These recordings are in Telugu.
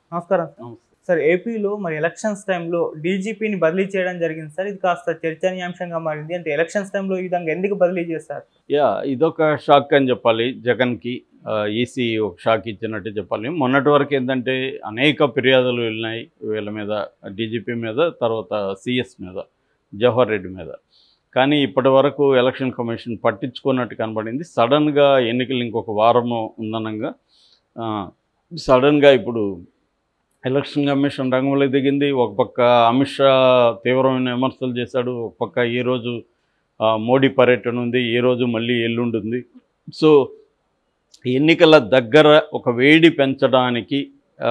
నమస్కారం సార్. సార్ ఏపీలో మరి ఎలక్షన్స్ టైంలో డీజీపీని బదిలీ చేయడం జరిగింది సార్ ఇది కాస్త చర్చనీయాంశంగా మారింది అంటే ఎలక్షన్స్ టైంలో ఈ విధంగా ఎందుకు బదిలీ చేస్తారు యా ఇదొక షాక్ అని చెప్పాలి జగన్కి ఈసీ ఒక షాక్ ఇచ్చినట్టు చెప్పాలి మొన్నటి వరకు ఏంటంటే అనేక ఫిర్యాదులు వెళ్ళినాయి వీళ్ళ మీద డీజీపీ మీద తర్వాత సిఎస్ మీద జవహర్ రెడ్డి మీద కానీ ఇప్పటి వరకు ఎలక్షన్ కమిషన్ పట్టించుకున్నట్టు కనబడింది సడన్గా ఎన్నికలు ఇంకొక వారము ఉందనంగా సడన్గా ఇప్పుడు ఎలక్షన్ కమిషన్ రంగంలోకి దిగింది ఒక పక్క అమిత్ షా తీవ్రమైన విమర్శలు చేశాడు ఒక పక్క ఈరోజు ఆ, మోడీ పర్యటన ఉంది ఈరోజు మళ్ళీ ఎల్లుంటుంది సో ఎన్నికల దగ్గర ఒక వేడి పెంచడానికి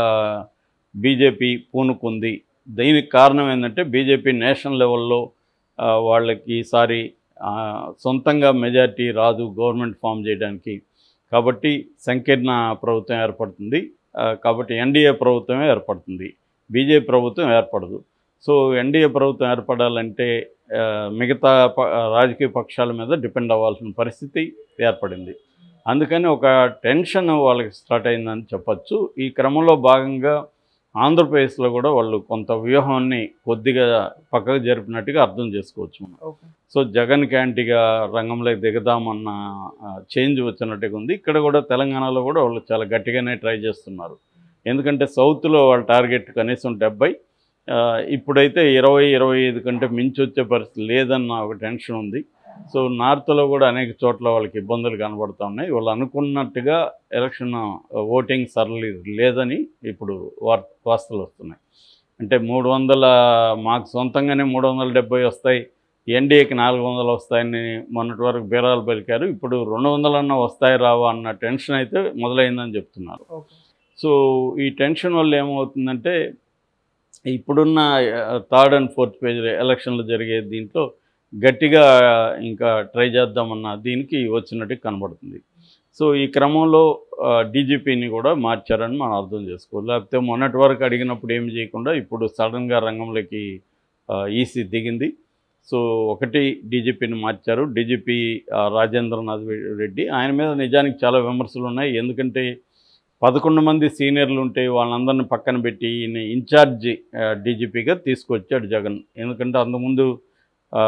బీజేపీ పూనుకుంది దీనికి కారణం ఏంటంటే బీజేపీ నేషనల్ లెవెల్లో ఆ, వాళ్ళకి ఈసారి ఆ, సొంతంగా మెజారిటీ రాదు గవర్నమెంట్ ఫామ్ చేయడానికి కాబట్టి సంకీర్ణ ప్రభుత్వం ఏర్పడుతుంది ఆ, కాబట్టి ఎన్డీఏ ప్రభుత్వమే ఏర్పడుతుంది బీజేపీ ప్రభుత్వం ఏర్పడదు సో ఎన్డీఏ ప్రభుత్వం ఏర్పడాలంటే ఆ, మిగతా ప- రాజకీయ పక్షాల మీద డిపెండ్ అవ్వాల్సిన పరిస్థితి ఏర్పడింది అందుకని ఒక టెన్షన్ వాళ్ళకి స్టార్ట్ అయిందని చెప్పచ్చు ఈ క్రమంలో భాగంగా ఆంధ్రప్రదేశ్లో కూడా వాళ్ళు కొంత వ్యూహాన్ని కొద్దిగా పక్కకు జరిపినట్టుగా అర్థం చేసుకోవచ్చు మనం ఓకే సో జగన్ క్యాంటీగా రంగంలోకి దిగుదామన్న చేంజ్ వచ్చినట్టుగా ఉంది ఇక్కడ కూడా తెలంగాణలో కూడా వాళ్ళు చాలా గట్టిగానే ట్రై చేస్తున్నారు ఎందుకంటే సౌత్లో వాళ్ళ టార్గెట్ కనీసం డెబ్బై ఇప్పుడైతే ఇరవై ఇరవై ఐదు కంటే మించి వచ్చే పరిస్థితి లేదన్న ఒక టెన్షన్ ఉంది సో నార్త్లో కూడా అనేక చోట్ల వాళ్ళకి ఇబ్బందులు కనబడుతూ ఉన్నాయి వాళ్ళు అనుకున్నట్టుగా ఎలక్షన్ ఓటింగ్ సరళి లేదని ఇప్పుడు వార్ వార్తలు వస్తున్నాయి అంటే మూడు వందల మాకు సొంతంగానే మూడు వందల డెబ్బై వస్తాయి ఎన్డీఏకి నాలుగు వందలు వస్తాయని మొన్నటి వరకు బీరాలు పలికారు ఇప్పుడు రెండు వందలన్నా వస్తాయి రావా అన్న టెన్షన్ అయితే మొదలైందని చెప్తున్నారు ఓకే సో ఈ టెన్షన్ వల్ల ఏమవుతుందంటే ఇప్పుడున్న థర్డ్ అండ్ ఫోర్త్ పేజ్ ఎలక్షన్లు జరిగే దీంట్లో గట్టిగా ఇంకా ట్రై చేద్దామన్న దీనికి వచ్చినట్టు కనబడుతుంది సో ఈ క్రమంలో డీజీపీని కూడా మార్చారని మనం అర్థం చేసుకోవాలి లేకపోతే మొన్నటి వరకు అడిగినప్పుడు ఏం చేయకుండా ఇప్పుడు సడన్గా రంగంలోకి ఈసీ దిగింది సో ఒకటి డీజీపీని మార్చారు డీజీపీ రాజేంద్రనాథ్ రెడ్డి ఆయన మీద నిజానికి చాలా విమర్శలు ఉన్నాయి ఎందుకంటే పదకొండు మంది సీనియర్లు ఉంటే వాళ్ళందరిని పక్కన పెట్టి ఈయన ఇన్ఛార్జి డీజీపీగా తీసుకొచ్చాడు జగన్ ఎందుకంటే అంతకుముందు ఆ,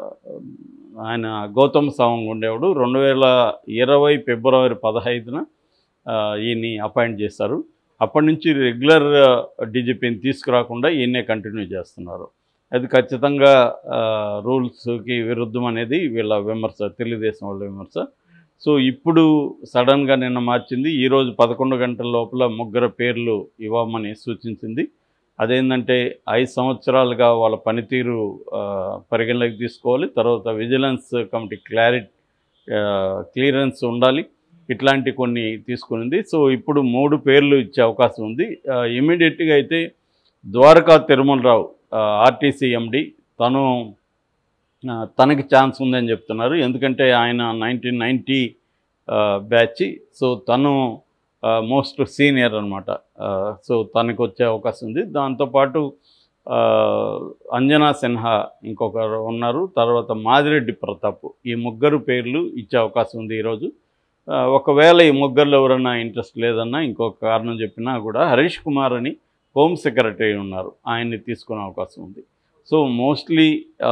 ఆయన గౌతమ్ సవాంగ్ ఉండేవాడు రెండు వేల ఇరవై ఫిబ్రవరి పదహైదున ఆ, ఈయన్ని అపాయింట్ చేశారు అప్పటి నుంచి రెగ్యులర్ డీజీపీని తీసుకురాకుండా ఈయన్నే కంటిన్యూ చేస్తున్నారు అది ఖచ్చితంగా రూల్స్కి విరుద్ధం అనేది వీళ్ళ విమర్శ తెలుగుదేశం వాళ్ళ విమర్శ సో ఇప్పుడు సడన్గా నిన్న మార్చింది ఈరోజు పదకొండు గంటల లోపల ముగ్గురు పేర్లు ఇవ్వమని సూచించింది అదేంటంటే ఐదు సంవత్సరాలుగా వాళ్ళ పనితీరు ఆ, పరిగణలోకి తీసుకోవాలి తర్వాత విజిలెన్స్ కమిటీ క్లారిటీ క్లియరెన్స్ ఉండాలి ఇట్లాంటి కొన్ని తీసుకునింది సో ఇప్పుడు మూడు పేర్లు ఇచ్చే అవకాశం ఉంది ఇమీడియట్గా అయితే ద్వారకా తిరుమలరావు ఆర్టీసీ ఎండి తను ఆ, తనకి ఛాన్స్ ఉందని చెప్తున్నారు ఎందుకంటే ఆయన నైన్టీన్ నైంటీ బ్యాచ్ సో తను మోస్ట్ సీనియర్ అనమాట సో తనకు వచ్చే అవకాశం ఉంది దాంతోపాటు ఆ, అంజనా సిన్హా ఇంకొకరు ఉన్నారు తర్వాత మాదిరెడ్డి ప్రతాప్ ఈ ముగ్గురు పేర్లు ఇచ్చే అవకాశం ఉంది ఈరోజు ఆ, ఒకవేళ ఈ ముగ్గురులో ఎవరైనా ఇంట్రెస్ట్ లేదన్నా ఇంకొక కారణం చెప్పినా కూడా హరీష్ కుమార్ అని హోమ్ సెక్రటరీ ఉన్నారు ఆయన్ని తీసుకునే అవకాశం ఉంది సో మోస్ట్లీ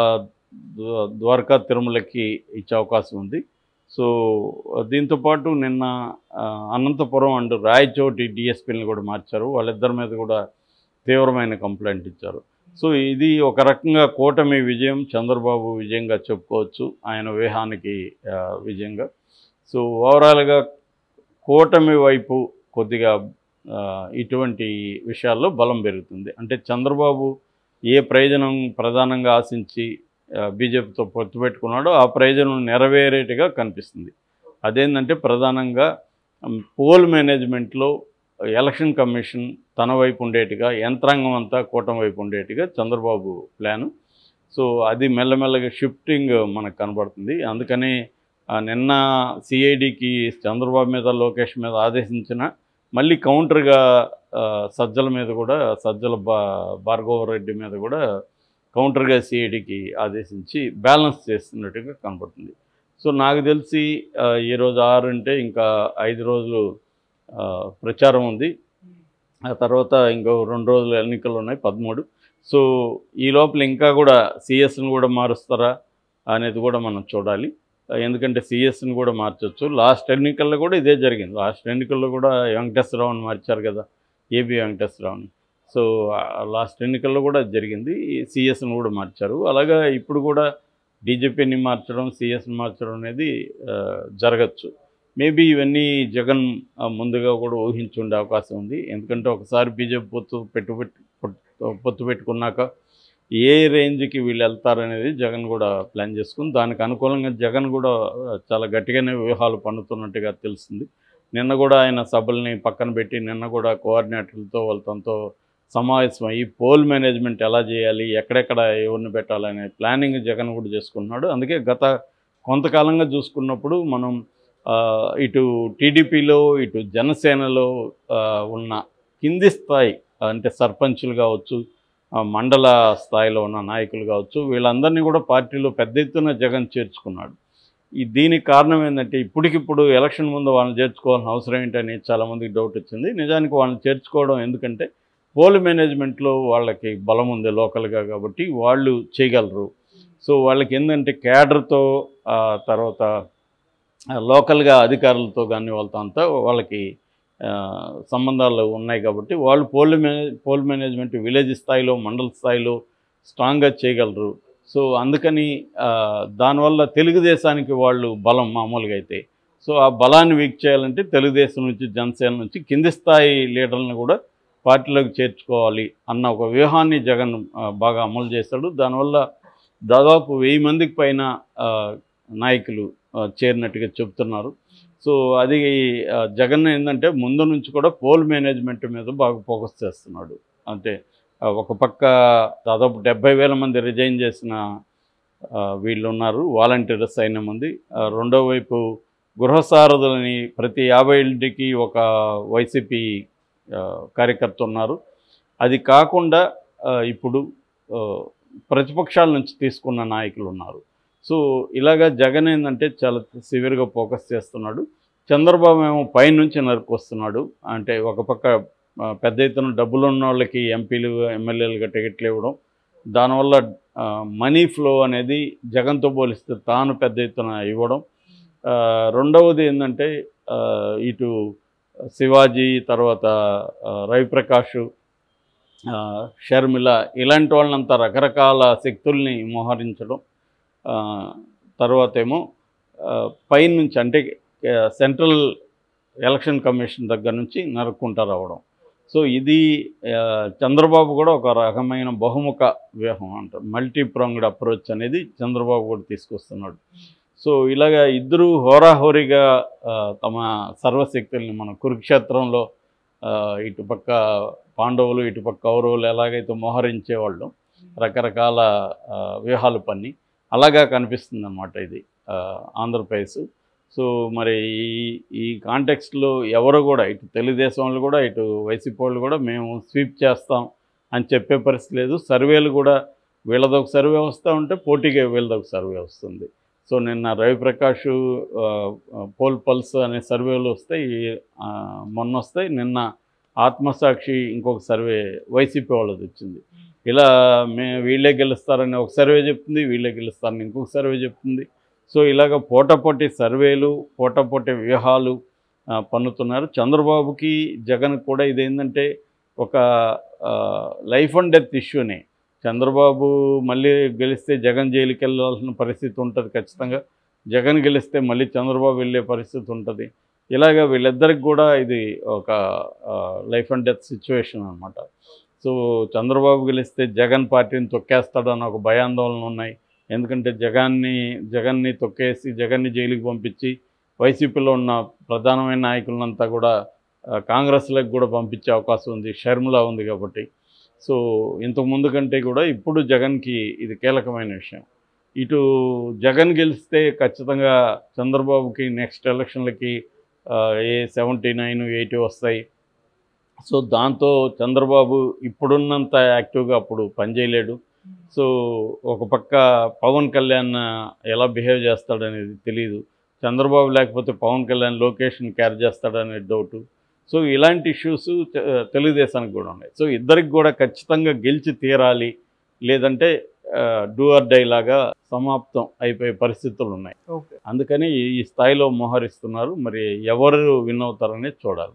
ద్వారకా తిరుమలకి ఇచ్చే అవకాశం ఉంది సో దీంతోపాటు నిన్న ఆ, అనంతపురం అండ్ రాయచోటి డిఎస్పీని కూడా మార్చారు వాళ్ళిద్దరి మీద కూడా తీవ్రమైన కంప్లైంట్ ఇచ్చారు సో ఇది ఒక రకంగా కూటమి విజయం చంద్రబాబు విజయంగా చెప్పుకోవచ్చు ఆయన వ్యూహానికి ఆ, విజయంగా సో ఓవరాల్గా కూటమి వైపు కొద్దిగా ఆ, ఇటువంటి విషయాల్లో బలం పెరుగుతుంది అంటే చంద్రబాబు ఏ ప్రయోజనం ప్రధానంగా ఆశించి ఆ, బీజేపీతో పొత్తు పెట్టుకున్నాడో ఆ ప్రయోజనం నెరవేరేట్టుగా కనిపిస్తుంది అదేంటంటే ప్రధానంగా ఉమ్, పోల్ మేనేజ్మెంట్లో ఎలక్షన్ కమిషన్ తన వైపు ఉండేట్టుగా యంత్రాంగం అంతా కూటమి వైపు ఉండేట్టుగా చంద్రబాబు ప్లాను సో అది మెల్లమెల్లగా షిఫ్టింగ్ మనకు కనబడుతుంది అందుకని ఆ, నిన్న సిఐడికి చంద్రబాబు మీద లోకేష్ మీద ఆదేశించిన మళ్ళీ కౌంటర్గా ఆ, సజ్జల మీద కూడా సజ్జల బా భార్గవ రెడ్డి మీద కూడా కౌంటర్గా సిఐడికి ఆదేశించి బ్యాలెన్స్ చేస్తున్నట్టుగా కనబడుతుంది సో నాకు తెలిసి ఆ, ఈరోజు ఆరు అంటే ఇంకా ఐదు రోజులు ఆ, ప్రచారం ఉంది ఆ తర్వాత ఇంకో రెండు రోజులు ఎన్నికలు ఉన్నాయి పదమూడు సో ఈ లోపల ఇంకా కూడా సిఎస్ని కూడా మారుస్తారా అనేది కూడా మనం చూడాలి ఎందుకంటే సిఎస్ని కూడా మార్చొచ్చు లాస్ట్ ఎన్నికల్లో కూడా ఇదే జరిగింది లాస్ట్ ఎన్నికల్లో కూడా వెంకటేశ్వరరావుని మార్చారు కదా ఏబి వెంకటేశ్వరరావుని సో లాస్ట్ ఎన్నికల్లో కూడా అది జరిగింది సిఎస్ని కూడా మార్చారు అలాగా ఇప్పుడు కూడా బీజేపీని మార్చడం సిఎస్ని మార్చడం అనేది ఆ, జరగచ్చు మేబీ ఇవన్నీ జగన్ ఆ, ముందుగా కూడా ఊహించుండే అవకాశం ఉంది ఎందుకంటే ఒకసారి బీజేపీ పొత్తు పెట్టు పెట్టు- పొత్తు పెట్టుకున్నాక ఏ రేంజ్కి వీళ్ళు వెళ్తారనేది జగన్ కూడా ప్లాన్ చేసుకుని దానికి అనుకూలంగా జగన్ కూడా ఆ, చాలా గట్టిగానే వ్యూహాలు పన్నుతున్నట్టుగా తెలిసింది నిన్న కూడా ఆయన సభల్ని పక్కన పెట్టి నిన్న కూడా కోఆర్డినేటర్లతో వాళ్ళతో సమావేశం అయ్యి పోల్ మేనేజ్మెంట్ ఎలా చేయాలి ఎక్కడెక్కడ ఎవరిని పెట్టాలనే ప్లానింగ్ జగన్ కూడా చేసుకున్నాడు అందుకే గత కొంతకాలంగా చూసుకున్నప్పుడు మనం ఆ, ఇటు టీడీపీలో ఇటు జనసేనలో ఆ, ఉన్న కింది స్థాయి అంటే సర్పంచులు కావచ్చు ఆ, మండల స్థాయిలో ఉన్న నాయకులు కావచ్చు వీళ్ళందరినీ కూడా పార్టీలో పెద్ద ఎత్తున జగన్ చేర్చుకున్నాడు ఈ దీనికి కారణం ఏంటంటే ఇప్పటికిప్పుడు ఎలక్షన్ ముందు వాళ్ళని చేర్చుకోవాల్సిన అవసరం ఏంటని చాలామందికి డౌట్ వచ్చింది నిజానికి వాళ్ళని చేర్చుకోవడం ఎందుకంటే పోల్ మేనేజ్మెంట్లో వాళ్ళకి బలం ఉంది లోకల్గా కాబట్టి వాళ్ళు చేయగలరు సో వాళ్ళకి ఏంటంటే క్యాడర్తో ఆ, తర్వాత ఆ, లోకల్గా అధికారులతో కానీ వాళ్ళతో అంతా వాళ్ళకి ఆ, సంబంధాలు ఉన్నాయి కాబట్టి వాళ్ళు పోల్ మేనే పోల్ మేనేజ్మెంట్ విలేజ్ స్థాయిలో మండల స్థాయిలో స్ట్రాంగ్గా చేయగలరు సో అందుకని ఆ, దానివల్ల తెలుగుదేశానికి వాళ్ళు బలం మామూలుగా అయితే సో ఆ బలాన్ని వీక్ చేయాలంటే తెలుగుదేశం నుంచి జనసేన నుంచి కింది స్థాయి లీడర్లను కూడా పార్టీలోకి చేర్చుకోవాలి అన్న ఒక వ్యూహాన్ని జగన్ ఆ, బాగా అమలు చేశాడు దానివల్ల దాదాపు వెయ్యి మందికి పైన ఆ, నాయకులు ఆ, చేరినట్టుగా చెప్తున్నారు సో అది ఆ, జగన్ ఏంటంటే ముందు నుంచి కూడా పోల్ మేనేజ్మెంట్ మీద బాగా ఫోకస్ చేస్తున్నాడు అంటే ఆ, ఒక పక్క దాదాపు డెబ్బై వేల మంది రిజైన్ చేసిన ఆ, వీళ్ళు ఉన్నారు వాలంటీర్స్ అయిన మంది ఆ, రెండో వైపు గృహసారథులని ప్రతి యాభై ఇంటికి ఒక వైసీపీ ఆ, కార్యకర్త ఉన్నారు అది కాకుండా ఆ, ఇప్పుడు ఆ, ప్రతిపక్షాల నుంచి తీసుకున్న నాయకులు ఉన్నారు సో ఇలాగా జగన్ ఏంటంటే చాలా సివియర్గా ఫోకస్ చేస్తున్నాడు చంద్రబాబు ఏమో పైనుంచి నరుకొస్తున్నాడు అంటే ఒక పక్క ఆ, పెద్ద ఎత్తున డబ్బులు ఉన్న వాళ్ళకి ఎంపీలు ఎమ్మెల్యేలుగా టికెట్లు ఇవ్వడం దానివల్ల ఆ, మనీ ఫ్లో అనేది జగన్తో పోలిస్తే తాను పెద్ద ఎత్తున ఇవ్వడం ఆ, రెండవది ఏంటంటే ఆ, ఇటు శివాజీ తర్వాత ఆ, రవిప్రకాష్ ఆ, షర్మిల ఇలాంటి వాళ్ళంతా రకరకాల శక్తుల్ని మోహరించడం ఆ, తర్వాత ఏమో ఆ, పైనుంచి అంటే ఆ, సెంట్రల్ ఎలక్షన్ కమిషన్ దగ్గర నుంచి నరుక్కుంటా రావడం సో ఇది ఆ, చంద్రబాబు కూడా ఒక రకమైన బహుముఖ వ్యూహం అంటారు మల్టీ ప్రాంగ్డ్ అప్రోచ్ అనేది చంద్రబాబు కూడా తీసుకొస్తున్నాడు సో ఇలాగా ఇద్దరు హోరాహోరీగా ఆ, తమ సర్వశక్తుల్ని మన కురుక్షేత్రంలో ఆ, ఇటుపక్క పాండవులు ఇటుపక్క కౌరవులు ఎలాగైతే మోహరించేవాళ్ళు రకరకాల ఆ, వ్యూహాలు పన్ని అలాగా కనిపిస్తుంది అన్నమాట ఇది ఆ, ఆంధ్రప్రదేశ్ సో మరి ఈ ఈ కాంటెక్స్ట్లో ఎవరు కూడా ఇటు తెలుగుదేశం వాళ్ళు కూడా ఇటు వైసీపీ వాళ్ళు కూడా మేము స్వీప్ చేస్తాం అని చెప్పే పరిస్థితి లేదు సర్వేలు కూడా వీళ్ళదొక సర్వే వస్తూ ఉంటే పోటీగా వీళ్ళదొక సర్వే వస్తుంది సో నిన్న రవిప్రకాష్ ఆ, ఆ, పోల్ పల్స్ అనే సర్వేలు వస్తాయి ఆ, మొన్న వస్తాయి నిన్న ఆత్మసాక్షి ఇంకొక సర్వే వైసీపీ వాళ్ళది వచ్చింది ఇలా మే వీళ్ళే గెలుస్తారని ఒక సర్వే చెప్తుంది వీళ్ళే గెలుస్తారని ఇంకొక సర్వే చెప్తుంది సో ఇలాగ పోటాపోటీ సర్వేలు పోటాపోటీ వ్యూహాలు ఆ, పన్నుతున్నారు చంద్రబాబుకి జగన్ కూడా ఇదేంటంటే ఒక లైఫ్ అండ్ డెత్ ఇష్యూనే చంద్రబాబు మళ్ళీ గెలిస్తే జగన్ జైలుకి వెళ్ళాల్సిన పరిస్థితి ఉంటుంది ఖచ్చితంగా జగన్ గెలిస్తే మళ్ళీ చంద్రబాబు వెళ్ళే పరిస్థితి ఉంటుంది ఇలాగ వీళ్ళిద్దరికి కూడా ఇది ఒక లైఫ్ అండ్ డెత్ సిచ్యువేషన్ అనమాట సో చంద్రబాబు గెలిస్తే జగన్ పార్టీని తొక్కేస్తాడన్న ఒక భయాందోళన ఉన్నాయి ఎందుకంటే జగన్ని జగన్ని తొక్కేసి జగన్ని జైలుకి పంపించి వైసీపీలో ఉన్న ప్రధానమైన నాయకులంతా కూడా ఆ, కాంగ్రెస్లకు కూడా పంపించే అవకాశం ఉంది షర్మిల ఉంది కాబట్టి సో ఇంతకు ముందు కంటే కూడా ఇప్పుడు జగన్కి ఇది కీలకమైన విషయం ఇటు జగన్ గెలిస్తే ఖచ్చితంగా చంద్రబాబుకి నెక్స్ట్ ఎలక్షన్లకి ఆ, ఏ సెవెంటీ నైన్ ఎయిటీ వస్తాయి సో దాంతో చంద్రబాబు ఇప్పుడున్నంత యాక్టివ్గా అప్పుడు పనిచేయలేడు సో ఒక పక్క పవన్ కళ్యాణ్ ఎలా బిహేవ్ చేస్తాడనేది తెలియదు చంద్రబాబు లేకపోతే పవన్ కళ్యాణ్ లొకేషన్ క్యారీ చేస్తాడనే డౌటు సో ఇలాంటి ఇష్యూస్ తెలుగుదేశానికి కూడా ఉన్నాయి సో ఇద్దరికి కూడా ఖచ్చితంగా గెలిచి తీరాలి లేదంటే డూ ఆర్ డై లాగా సమాప్తం అయిపోయే పరిస్థితులు ఉన్నాయి ఓకే అందుకని ఈ స్థాయిలో మోహరిస్తున్నారు మరి ఎవరు విన్ అవుతారనేది చూడాలి